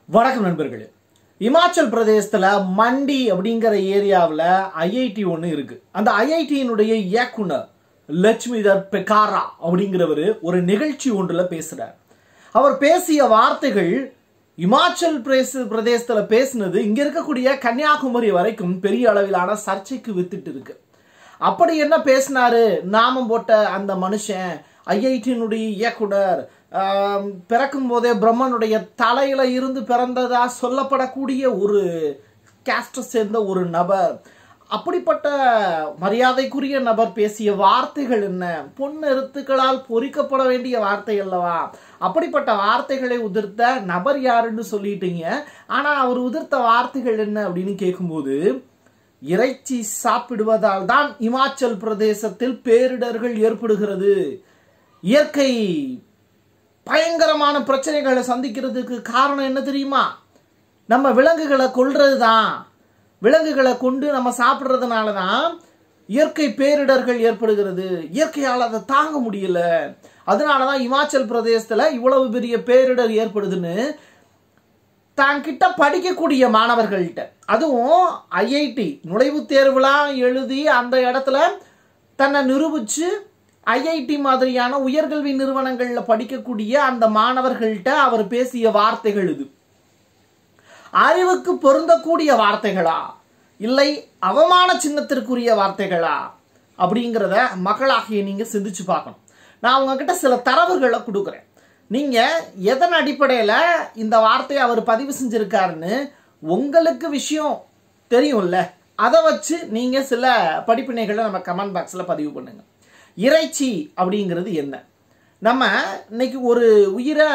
வணக்கம் நண்பர்களே இமாச்சல் பிரதேசத்துல மண்டி அப்படிங்கிற ஏரியாவில் ஐஐடி ஒன்று இருக்கு அந்த ஐஐடியினுடைய இயக்குனர் லட்சுமிதர் பெக்காரா அப்படிங்கிறவர் ஒரு நிகழ்ச்சி ஒன்றுல பேசுறார் அவர் பேசிய வார்த்தைகள் இமாச்சல் பிரதேச பிரதேசத்துல பேசினது இங்க இருக்கக்கூடிய கன்னியாகுமரி வரைக்கும் பெரிய அளவிலான சர்ச்சைக்கு வித்துட்டு இருக்கு அப்படி என்ன பேசினாரு நாமம் போட்ட அந்த மனுஷன் ஐஐடியினுடைய இயக்குனர் ஆம், பிறக்கும் போதே பிரம்மனுடைய தலையில இருந்து பிறந்ததா சொல்லப்படக்கூடிய ஒரு கேஸ்ட சேர்ந்த ஒரு நபர் அப்படிப்பட்ட மரியாதைக்குரிய நபர் பேசிய வார்த்தைகள் என்ன பொன்னெருத்துக்களால் பொறிக்கப்பட வேண்டிய வார்த்தை அல்லவா அப்படிப்பட்ட வார்த்தைகளை உதிர்த்த நபர் யாருன்னு சொல்லிட்டீங்க ஆனா அவர் உதிர்த்த வார்த்தைகள் என்ன அப்படின்னு கேட்கும்போது இறைச்சி சாப்பிடுவதால் தான் இமாச்சல் பிரதேசத்தில் பேரிடர்கள் ஏற்படுகிறது இயற்கை பயங்கரமான பிரச்சனைகளை சந்திக்கிறதுக்கு காரணம் என்ன தெரியுமா நம்ம விலங்குகளை கொல்றது தான் விலங்குகளை கொண்டு நம்ம சாப்பிட்றதுனால தான் இயற்கை பேரிடர்கள் ஏற்படுகிறது இயற்கையால் அதை தாங்க முடியல அதனால தான் இமாச்சல் பிரதேசத்தில் இவ்வளவு பெரிய பேரிடர் ஏற்படுதுன்னு தான் கிட்ட படிக்கக்கூடிய மாணவர்கள்ட்ட அதுவும் ஐஐடி நுழைவுத் தேர்வுலாம் எழுதி அந்த இடத்துல தன்னை நிரூபிச்சு ஐஐடி மாதிரியான உயர்கல்வி நிறுவனங்களில் படிக்கக்கூடிய அந்த மாணவர்கள்ட்ட அவர் பேசிய வார்த்தைகள் இது அறிவுக்கு பொருந்தக்கூடிய வார்த்தைகளா இல்லை அவமான சின்னத்திற்குரிய வார்த்தைகளா அப்படிங்கிறத மக்களாகிய நீங்க சிந்திச்சு பார்க்கணும் நான் உங்ககிட்ட சில தரவுகளை கொடுக்குறேன் நீங்க எதன் அடிப்படையில இந்த வார்த்தையை அவர் பதிவு செஞ்சிருக்காருன்னு உங்களுக்கு விஷயம் தெரியும்ல அதை வச்சு நீங்க சில படிப்பினைகளை நம்ம கமெண்ட் பாக்ஸ்ல பதிவு பண்ணுங்க இறைச்சி அப்படிங்கிறது என்ன நம்ம இன்னைக்கு ஒரு உயிரை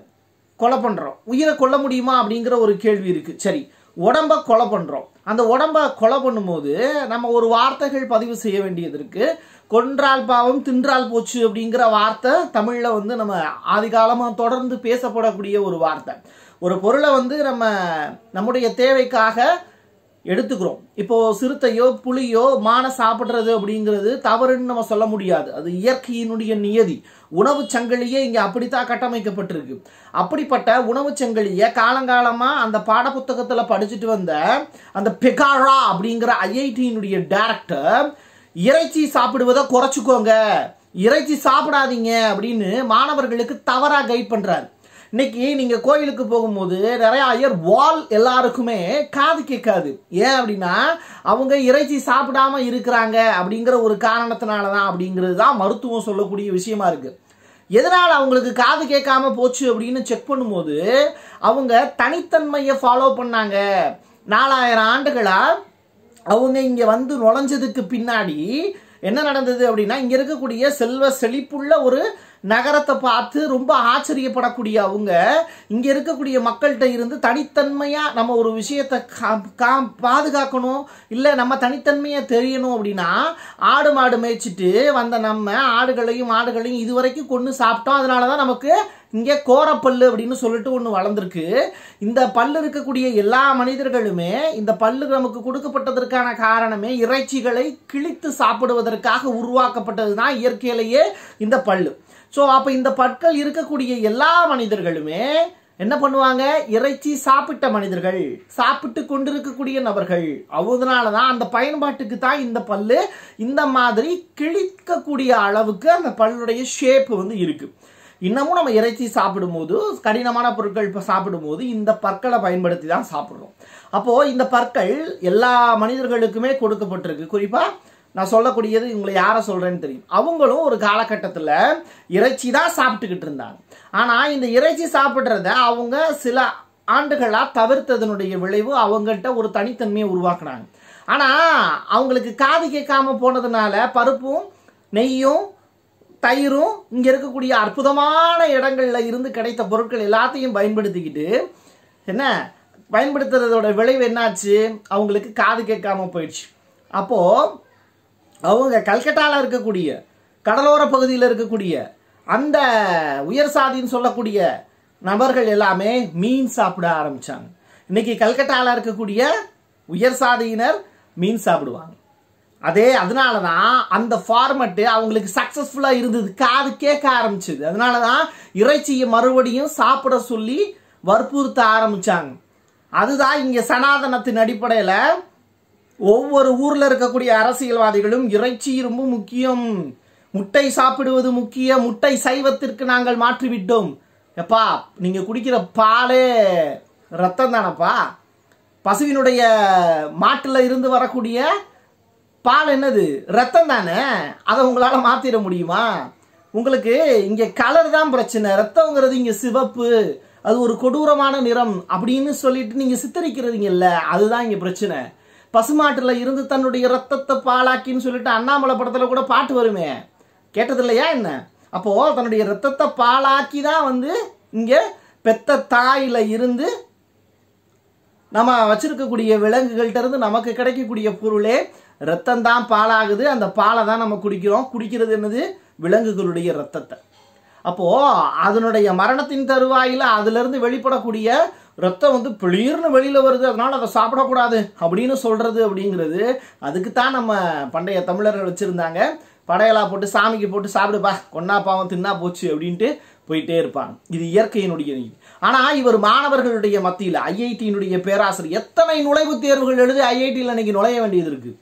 கொலை பண்றோம் உயிரை கொல்ல முடியுமா அப்படிங்கிற ஒரு கேள்வி இருக்கு சரி உடம்ப கொலை பண்றோம் அந்த உடம்ப கொலை பண்ணும்போது நம்ம ஒரு வார்த்தைகள் பதிவு செய்ய வேண்டியது இருக்கு கொன்றால் பாவம் தின்றால் போச்சு அப்படிங்கிற வார்த்தை தமிழ்ல வந்து நம்ம ஆதிகாலமா தொடர்ந்து பேசப்படக்கூடிய ஒரு வார்த்தை ஒரு பொருளை வந்து நம்ம நம்முடைய தேவைக்காக எடுத்துக்கிறோம் இப்போ சிறுத்தையோ புலியோ மானை சாப்பிட்றது அப்படிங்கிறது தவறுன்னு நம்ம சொல்ல முடியாது அது இயற்கையினுடைய நியதி உணவு சங்கிலியே இங்க அப்படித்தான் கட்டமைக்கப்பட்டிருக்கு அப்படிப்பட்ட உணவு சங்கிலியை காலங்காலமா அந்த பாடப்புத்தகத்துல படிச்சுட்டு வந்த அந்த பெகாரா அப்படிங்கிற ஐஐடியினுடைய டைரக்டர் இறைச்சி சாப்பிடுவதை குறைச்சிக்கோங்க இறைச்சி சாப்பிடாதீங்க அப்படின்னு மாணவர்களுக்கு தவறா கைட் பண்றாரு இன்னைக்கு நீங்க கோயிலுக்கு போகும்போது நிறைய ஐயர் வால் எல்லாருக்குமே காது கேட்காது ஏன் அப்படின்னா அவங்க இறைச்சி சாப்பிடாம இருக்கிறாங்க அப்படிங்கிற ஒரு காரணத்தினால தான் அப்படிங்கிறது தான் மருத்துவம் சொல்லக்கூடிய விஷயமா இருக்கு எதனால் அவங்களுக்கு காது கேட்காம போச்சு அப்படின்னு செக் பண்ணும்போது அவங்க தனித்தன்மையை ஃபாலோ பண்ணாங்க நாலாயிரம் ஆண்டுகளா அவங்க இங்க வந்து நுழைஞ்சதுக்கு பின்னாடி என்ன நடந்தது அப்படின்னா இங்க இருக்கக்கூடிய செல்வ செழிப்புள்ள ஒரு நகரத்தை பார்த்து ரொம்ப ஆச்சரியப்படக்கூடிய அவங்க இங்க இருக்கக்கூடிய மக்கள்கிட்ட இருந்து தனித்தன்மையா நம்ம ஒரு விஷயத்தை கா- கா- பாதுகாக்கணும் இல்ல நம்ம தனித்தன்மையா தெரியணும் அப்படின்னா ஆடு மாடு மேய்ச்சிட்டு வந்த நம்ம ஆடுகளையும் மாடுகளையும் இதுவரைக்கும் கொண்டு சாப்பிட்டோம் அதனாலதான் நமக்கு இங்கே கோரப்பல்லு அப்படின்னு சொல்லிட்டு ஒன்று வளர்ந்துருக்கு இந்த பல்லு இருக்கக்கூடிய எல்லா மனிதர்களுமே இந்த பல்லு நமக்கு கொடுக்கப்பட்டதற்கான காரணமே இறைச்சிகளை கிழித்து சாப்பிடுவதற்காக உருவாக்கப்பட்டது தான் இயற்கையிலேயே இந்த பல்லு ஸோ அப்போ இந்த பற்கள் இருக்கக்கூடிய எல்லா மனிதர்களுமே என்ன பண்ணுவாங்க இறைச்சி சாப்பிட்ட மனிதர்கள் சாப்பிட்டு கொண்டிருக்கக்கூடிய நபர்கள் அதனால தான் அந்த பயன்பாட்டுக்கு தான் இந்த பல்லு இந்த மாதிரி கிழிக்கக்கூடிய அளவுக்கு அந்த பல்லுடைய ஷேப் வந்து இருக்கு இன்னமும் நம்ம இறைச்சி சாப்பிடும்போது கடினமான பொருட்கள் இப்போ சாப்பிடும்போது இந்த பற்களை பயன்படுத்தி தான் சாப்பிடுறோம் அப்போ இந்த பற்கள் எல்லா மனிதர்களுக்குமே கொடுக்கப்பட்டிருக்கு குறிப்பா நான் சொல்லக்கூடியது உங்களை யாரை சொல்றேன்னு தெரியும் அவங்களும் ஒரு காலகட்டத்தில் இறைச்சி தான் சாப்பிட்டுக்கிட்டு இருந்தாங்க ஆனா இந்த இறைச்சி சாப்பிட்றத அவங்க சில ஆண்டுகளா தவிர்த்ததனுடைய விளைவு அவங்கள்ட்ட ஒரு தனித்தன்மையை உருவாக்குனாங்க ஆனா அவங்களுக்கு காது கேட்காம போனதுனால பருப்பும் நெய்யும் தயிரும் இங்க இருக்கக்கூடிய அற்புதமான இடங்கள்ல இருந்து கிடைத்த பொருட்கள் எல்லாத்தையும் பயன்படுத்திக்கிட்டு என்ன பயன்படுத்துறதோட விளைவு என்னாச்சு அவங்களுக்கு காது கேட்காம போயிடுச்சு அப்போ அவங்க கல்கட்டால இருக்கக்கூடிய கடலோர பகுதியில் இருக்கக்கூடிய அந்த உயர் சாதின்னு சொல்லக்கூடிய நபர்கள் எல்லாமே மீன் சாப்பிட ஆரம்பிச்சாங்க இன்னைக்கு கல்கட்டால இருக்கக்கூடிய உயர் சாதியினர் மீன் சாப்பிடுவாங்க அதே அதனால தான் அந்த ஃபார்மட்டு அவங்களுக்கு சக்ஸஸ்ஃபுல்லாக இருந்தது காது கேட்க ஆரம்பிச்சது அதனால தான் இறைச்சியை மறுபடியும் சாப்பிட சொல்லி வற்புறுத்த ஆரம்பிச்சாங்க அதுதான் இங்க சனாதனத்தின் அடிப்படையில ஒவ்வொரு ஊர்ல இருக்கக்கூடிய அரசியல்வாதிகளும் இறைச்சி ரொம்ப முக்கியம் முட்டை சாப்பிடுவது முக்கியம் முட்டை சைவத்திற்கு நாங்கள் மாற்றிவிட்டோம் எப்பா நீங்க குடிக்கிற பாலே ரத்தம் தானப்பா பசுவினுடைய மாட்டுல இருந்து வரக்கூடிய பால் என்னது ரத்தம் தானே அதை உங்களால மாத்திர முடியுமா உங்களுக்கு இங்க கலர் தான் பிரச்சனை ரத்தம்ங்கிறது இங்க சிவப்பு அது ஒரு கொடூரமான நிறம் அப்படின்னு சொல்லிட்டு நீங்க சித்தரிக்கிறீங்கல்ல அதுதான் இங்க பிரச்சனை பசுமாட்டுல இருந்து தன்னுடைய ரத்தத்தை பாலாக்கின்னு சொல்லிட்டு அண்ணாமலை படத்துல கூட பாட்டு வருமே கேட்டது இல்லையா என்ன அப்போ தன்னுடைய ரத்தத்தை பாலாக்கி தான் வந்து இங்க பெத்த தாயில இருந்து நம்ம வச்சிருக்கக்கூடிய விலங்குகள்கிட்ட இருந்து நமக்கு கிடைக்கக்கூடிய பொருளே ரத்தம் தான் பாலாகுது அந்த பாலை தான் நம்ம குடிக்கிறோம் குடிக்கிறது என்னது விலங்குகளுடைய ரத்தத்தை அப்போ அதனுடைய மரணத்தின் தருவாயில அதுல இருந்து வெளிப்படக்கூடிய ரத்தம் வந்து பிளீர்னு வெளியில வருது அதனால அதை சாப்பிடக்கூடாது அப்படின்னு சொல்றது அப்படிங்கிறது அதுக்கு தான் நம்ம பண்டைய தமிழர்கள் வச்சிருந்தாங்க படையலா போட்டு சாமிக்கு போட்டு சாப்பிடுப்பா கொன்னா பாவம் தின்னா போச்சு அப்படின்ட்டு போயிட்டே இருப்பாங்க இது இயற்கையினுடைய நீதி ஆனா இவர் மாணவர்களுடைய மத்தியில் ஐஐடியினுடைய பேராசிரியர் எத்தனை நுழைவுத் தேர்வுகள் எழுதி ஐஐடியில் இன்னைக்கு நுழைய வேண்டியது இருக்கு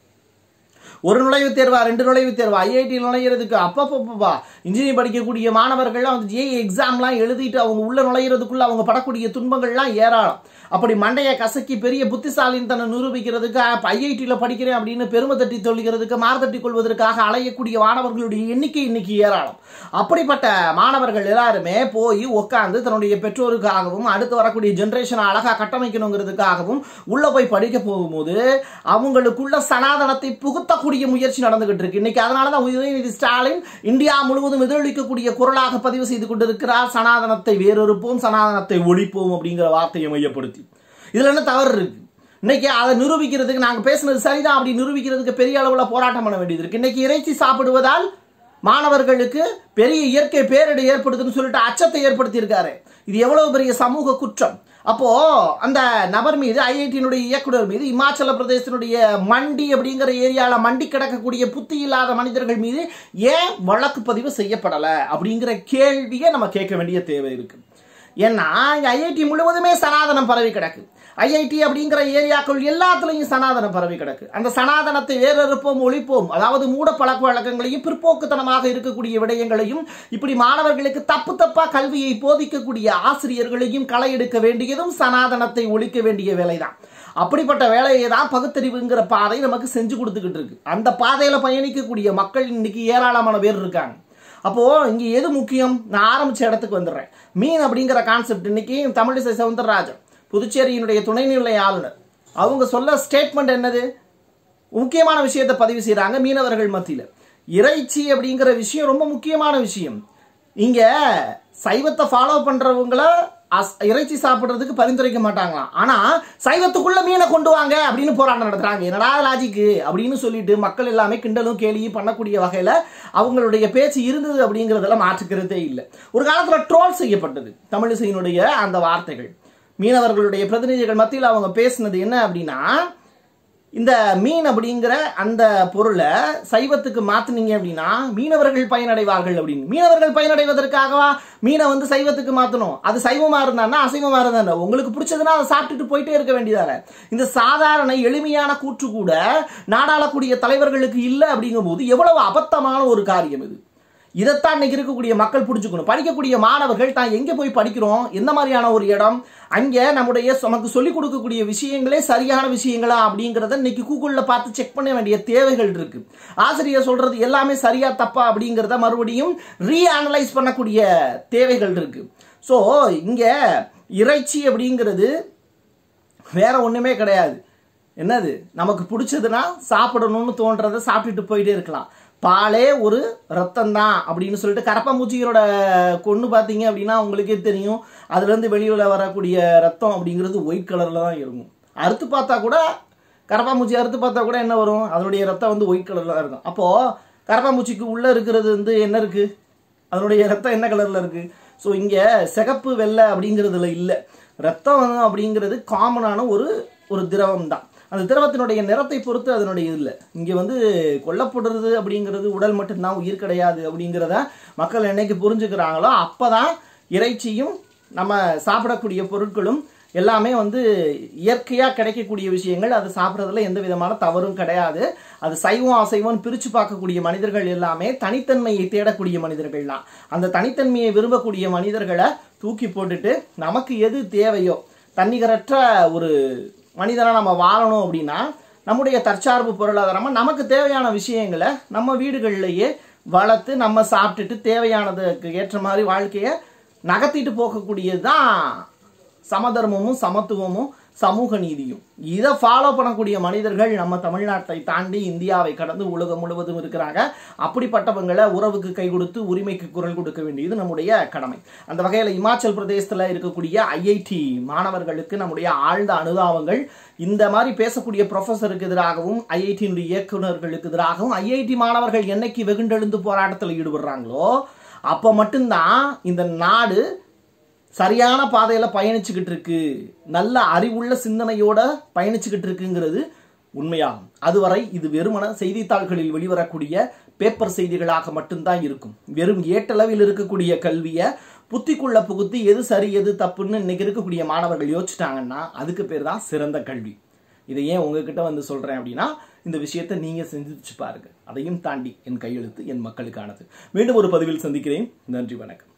ஒரு நுழைவுத் தேர்வா ரெண்டு நுழைவுத் தேர்வா ஐஐடி நுழையிறதுக்கு அப்பப்பப்பா இன்ஜினியரிங் படிக்கக்கூடிய மாணவர்கள்லாம் வந்து ஜேஇ எக்ஸாம்லாம் எழுதிட்டு அவங்க உள்ள நுழையிறதுக்குள்ள அவங்க படக்கூடிய துன்பங்கள்லாம் ஏராளம் அப்படி மண்டையை கசக்கி பெரிய புத்திசாலின்னு தன்னை நிரூபிக்கிறதுக்கு ஐஐடியில் படிக்கிறேன் அப்படின்னு பெருமை தட்டி சொல்லிக்கிறதுக்கு மார்த்தட்டி கொள்வதற்காக அலையக்கூடிய மாணவர்களுடைய எண்ணிக்கை இன்னைக்கு ஏராளம் அப்படிப்பட்ட மாணவர்கள் எல்லாருமே போய் உட்காந்து தன்னுடைய பெற்றோருக்காகவும் அடுத்து வரக்கூடிய ஜென்ரேஷனை அழகா கட்டமைக்கணுங்கிறதுக்காகவும் உள்ள போய் படிக்க போகும்போது அவங்களுக்குள்ள சனாதனத்தை புகுத்தக்கூடிய முயற்சி நடந்துகிட்டு இருக்கு இன்னைக்கு அதனால தான் உதயநிதி ஸ்டாலின் இந்தியா முழுவதும் எதிரொலிக்கக்கூடிய குரலாக பதிவு செய்து கொண்டிருக்கிறார் சனாதனத்தை வேறொருப்போம் சனாதனத்தை ஒழிப்போம் அப்படிங்கிற வார்த்தையை மையப்படுத்தி இதுல என்ன தவறு இருக்கு இன்னைக்கு அதை நிரூபிக்கிறதுக்கு நாங்க பேசுனது சரிதான் அப்படி நிரூபிக்கிறதுக்கு பெரிய அளவுல போராட்டம் பண்ண வேண்டியது இருக்கு இன்னைக்கு இறைச்சி சாப்பிடுவதால் மாணவர்களுக்கு பெரிய இயற்கை பேரிடு ஏற்படுதுன்னு சொல்லிட்டு அச்சத்தை ஏற்படுத்தி இருக்காரு இது எவ்வளவு பெரிய சமூக குற்றம் அப்போ அந்த நபர் மீது ஐஐடியினுடைய இயக்குனர் மீது இமாச்சல பிரதேசத்தினுடைய மண்டி அப்படிங்கிற ஏரியால மண்டி கிடக்கக்கூடிய புத்தி இல்லாத மனிதர்கள் மீது ஏன் வழக்கு பதிவு செய்யப்படல அப்படிங்கிற கேள்வியை நம்ம கேட்க வேண்டிய தேவை இருக்கு ஏன்னா இங்க ஐஐடி முழுவதுமே சனாதனம் பரவி கிடக்கு ஐஐடி அப்படிங்கிற ஏரியாக்கள் எல்லாத்துலயும் சனாதனம் பரவி கிடக்கு அந்த சனாதனத்தை வேறறுப்போம் ஒழிப்போம் அதாவது மூட பழக்க வழக்கங்களையும் பிற்போக்குத்தனமாக இருக்கக்கூடிய விடயங்களையும் இப்படி மாணவர்களுக்கு தப்பு தப்பா கல்வியை போதிக்கக்கூடிய ஆசிரியர்களையும் களை எடுக்க வேண்டியதும் சனாதனத்தை ஒழிக்க வேண்டிய வேலைதான் அப்படிப்பட்ட வேலையை தான் பகுத்தறிவுங்கிற பாதை நமக்கு செஞ்சு கொடுத்துக்கிட்டு இருக்கு அந்த பாதையில பயணிக்கக்கூடிய மக்கள் இன்னைக்கு ஏராளமான பேர் இருக்காங்க அப்போ இங்க எது முக்கியம் நான் ஆரம்பிச்ச இடத்துக்கு வந்துடுறேன் மீன் அப்படிங்கிற கான்செப்ட் இன்னைக்கு தமிழிசை சவுந்தரராஜன் புதுச்சேரியினுடைய துணைநிலை ஆளுநர் அவங்க சொல்ல ஸ்டேட்மெண்ட் என்னது முக்கியமான விஷயத்தை பதிவு செய்றாங்க மீனவர்கள் மத்தியில இறைச்சி அப்படிங்கிற விஷயம் ரொம்ப முக்கியமான விஷயம் இங்க சைவத்தை ஃபாலோ பண்றவங்கள அஸ்- இறைச்சி சாப்பிடுறதுக்கு பரிந்துரைக்க மாட்டாங்களாம் ஆனா சைவத்துக்குள்ள மீனை கொண்டு வாங்க அப்படின்னு போராட்டம் நடத்துறாங்க என்னடா லாஜிக்கு அப்படின்னு சொல்லிட்டு மக்கள் எல்லாமே கிண்டலும் கேலியும் பண்ணக்கூடிய வகையில அவங்களுடைய பேச்சு இருந்தது அப்படிங்கறதுல மாற்றுக்கிறதே இல்லை ஒரு காலத்துல ட்ரோல் செய்யப்பட்டது தமிழிசையினுடைய அந்த வார்த்தைகள் மீனவர்களுடைய பிரதிநிதிகள் மத்தியில் அவங்க பேசினது என்ன அப்படின்னா இந்த மீன் அப்படிங்கிற அந்த பொருளை சைவத்துக்கு மாத்துனீங்க அப்படின்னா மீனவர்கள் பயனடைவார்கள் அப்படின்னு மீனவர்கள் பயனடைவதற்காகவா மீனை வந்து சைவத்துக்கு மாத்தணும் அது சைவமா இருந்தான்னா அசைவமா இருந்தா உங்களுக்கு பிடிச்சதுன்னா அதை சாப்பிட்டுட்டு போயிட்டே இருக்க வேண்டியதான இந்த சாதாரண எளிமையான கூற்று கூட நாடாளக்கூடிய தலைவர்களுக்கு இல்லை அப்படிங்கும்போது எவ்வளவு அபத்தமான ஒரு காரியம் இது இதைத்தான் இன்னைக்கு இருக்கக்கூடிய மக்கள் புரிஞ்சுக்கணும் படிக்கக்கூடிய மாணவர்கள் தான் எங்க போய் படிக்கிறோம் எந்த மாதிரியான ஒரு இடம் அங்க நம்முடைய நமக்கு சொல்லிக் கொடுக்கக்கூடிய விஷயங்களே சரியான விஷயங்களா அப்படிங்கறத இன்னைக்கு கூகுள்ல பார்த்து செக் பண்ண வேண்டிய தேவைகள் இருக்கு ஆசிரியர் சொல்றது எல்லாமே சரியா தப்பா அப்படிங்கறத மறுபடியும் ரீஅனலைஸ் பண்ணக்கூடிய தேவைகள் இருக்கு ஸோ இங்க இறைச்சி அப்படிங்கிறது வேற ஒண்ணுமே கிடையாது என்னது நமக்கு பிடிச்சதுன்னா சாப்பிடணும்னு தோன்றதை சாப்பிட்டுட்டு போயிட்டே இருக்கலாம் பாலே ஒரு ரத்தம் தான் அப்படின்னு சொல்லிட்டு கரப்பாம்பூச்சிகளோட கொண்டு பார்த்தீங்க அப்படின்னா உங்களுக்கே தெரியும் அதுல இருந்து வெளியில வரக்கூடிய ரத்தம் அப்படிங்கிறது ஒயிட் கலர்ல தான் இருக்கும் அறுத்து பார்த்தா கூட கரப்பாம்பூச்சி அறுத்து பார்த்தா கூட என்ன வரும் அதனுடைய ரத்தம் வந்து ஒயிட் கலர்ல தான் இருக்கும் அப்போ கரப்பாம்பூச்சிக்கு உள்ள இருக்கிறது வந்து என்ன இருக்கு அதனுடைய ரத்தம் என்ன கலர்ல இருக்கு ஸோ இங்க சிகப்பு வெள்ளை அப்படிங்கிறதுல இல்லை ரத்தம் வந்து அப்படிங்கிறது காமனான ஒரு ஒரு திரவம் தான் அந்த திரவத்தினுடைய நிறத்தை பொறுத்து அதனுடைய இல்லை இங்க வந்து கொல்லப்படுறது அப்படிங்கிறது உடல் மட்டும்தான் உயிர் கிடையாது அப்படிங்கிறத மக்கள் என்னைக்கு புரிஞ்சுக்கிறாங்களோ அப்பதான் இறைச்சியும் நம்ம சாப்பிடக்கூடிய பொருட்களும் எல்லாமே வந்து இயற்கையா கிடைக்கக்கூடிய விஷயங்கள் அது சாப்பிட்றதுல எந்த விதமான தவறும் கிடையாது அது சைவம் அசைவம் பிரிச்சு பார்க்கக்கூடிய மனிதர்கள் எல்லாமே தனித்தன்மையை தேடக்கூடிய மனிதர்கள் தான் அந்த தனித்தன்மையை விரும்பக்கூடிய மனிதர்களை தூக்கி போட்டுட்டு நமக்கு எது தேவையோ தன்னிகரற்ற ஒரு மனிதனா நம்ம வாழணும் அப்படின்னா நம்முடைய தற்சார்பு பொருளாதாரமா நமக்கு தேவையான விஷயங்களை நம்ம வீடுகள்லயே வளர்த்து நம்ம சாப்பிட்டுட்டு தேவையானதுக்கு ஏற்ற மாதிரி வாழ்க்கையை நகர்த்திட்டு போகக்கூடியது தான் சமதர்மமும் சமத்துவமும் சமூக நீதியும் இதை ஃபாலோ பண்ணக்கூடிய மனிதர்கள் நம்ம தமிழ்நாட்டை தாண்டி இந்தியாவை கடந்து உலகம் முழுவதும் இருக்கிறாங்க அப்படிப்பட்டவங்களை உறவுக்கு கை கொடுத்து உரிமைக்கு குரல் கொடுக்க வேண்டியது நம்முடைய கடமை அந்த வகையில் இமாச்சல் பிரதேசத்தில் இருக்கக்கூடிய ஐஐடி மாணவர்களுக்கு நம்முடைய ஆழ்ந்த அனுதாபங்கள் இந்த மாதிரி பேசக்கூடிய ப்ரொஃபஸருக்கு எதிராகவும் ஐஐடியினுடைய இயக்குநர்களுக்கு எதிராகவும் ஐஐடி மாணவர்கள் என்னைக்கு வெகுண்டெழுந்து போராட்டத்தில் ஈடுபடுறாங்களோ அப்போ மட்டும்தான் இந்த நாடு சரியான பாதையில பயணிச்சுக்கிட்டு இருக்கு நல்ல அறிவுள்ள சிந்தனையோட பயணிச்சுக்கிட்டு இருக்குங்கிறது உண்மையாகும் அதுவரை இது வெறுமன செய்தித்தாள்களில் வெளிவரக்கூடிய பேப்பர் செய்திகளாக மட்டும்தான் இருக்கும் வெறும் ஏட்டளவில் இருக்கக்கூடிய கல்வியை புத்திக்குள்ள புகுத்தி எது சரி எது தப்புன்னு இன்னைக்கு இருக்கக்கூடிய மாணவர்கள் யோசிச்சிட்டாங்கன்னா அதுக்கு பேர் தான் சிறந்த கல்வி இதை ஏன் உங்ககிட்ட வந்து சொல்றேன் அப்படின்னா இந்த விஷயத்தை நீங்க சிந்திச்சு பாருங்க அதையும் தாண்டி என் கையெழுத்து என் மக்களுக்கானது மீண்டும் ஒரு பதிவில் சந்திக்கிறேன் நன்றி வணக்கம்